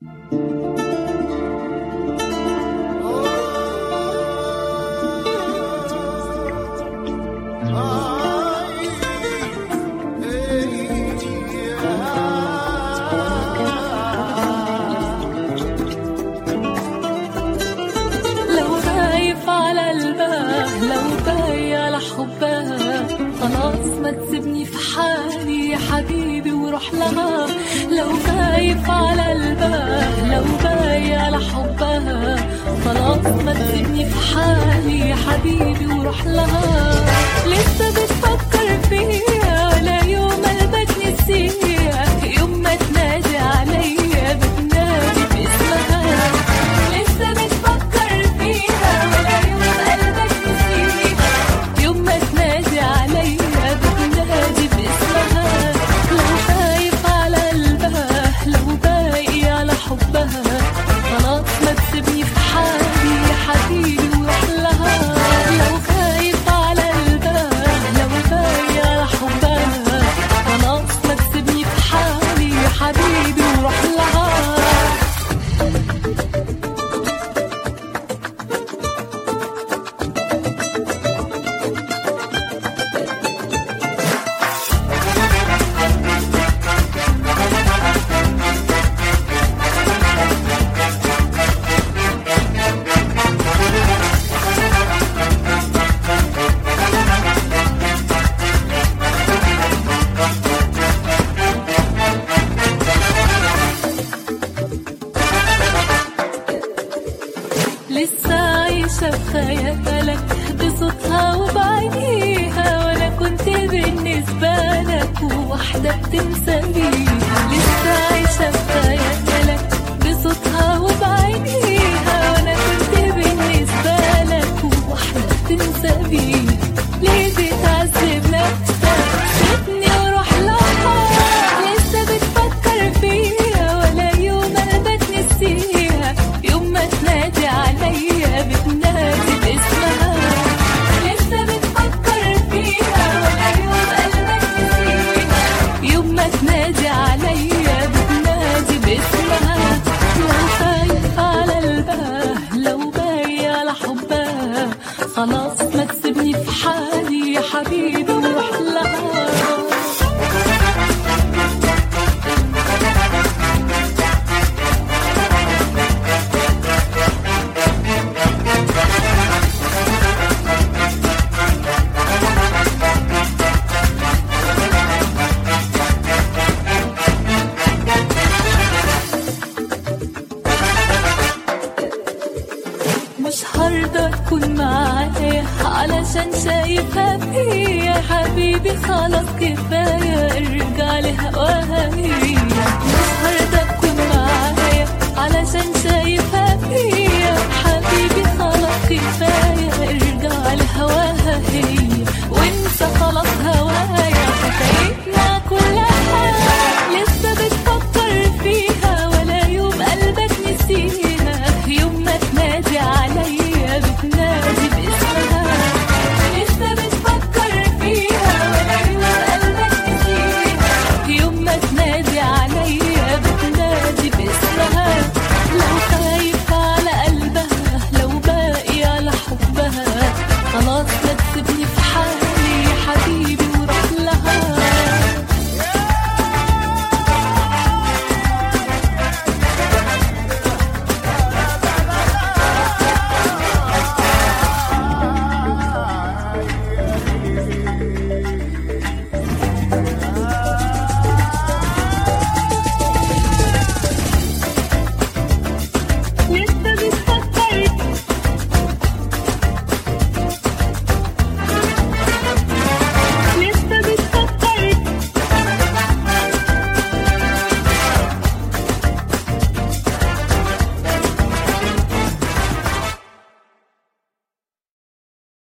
لو خايف على قلبها لو باقي على حبها خلاص ما تسيبني في حالي يا حبيبي وروح لها لو خايف على قلبها لو باقي على حبها خلاص ما تسيبني في حالي يا حبيبي وروح لها لسه بتفكر فيها ولا يوم قلبك نسيها يوم ما تنادي عليا بتنادي باسمها لسه بتفكر فيها ولا يوم قلبك نسيها يوم ما تنادي عليا بتنادي باسمها لو خايف على قلبها لو باقي على حبها خلاص ما تسيبني في حالي يا حبيبي وروح لها لو خايف على قلبها لو باقي على حبها خلاص ما تسيبني في حالي يا حبيبي وروح لها لسه عايشة بخيالك بصوتها وبعينيها وأنا كنت بالنسبة لك واحدة بتنسى بيها لسه عايشة بخيالك بصوتها وبعينيها وأنا كنت بالنسبة لك واحدة بتنسى بيها ليه بتعذب نفسك سيبني وروح لها لسه بتفكر فيها ولا يوم قلبك نسيها يوم ما تنادي عليا بتنادي باسمها لسه بتفكر فيها ولا يوم قلبك نسيها يوم ما تنادي عليا بتنادي باسمها لو خايف على قلبها لو باقي على حبها خلاص ما تسيبني في حالي يا حبيبي وروح لها مش هرضى اكون معايا علشان شايفها فيا حبيبي خلاص كفايه ارجع لهواها هي مش هرضى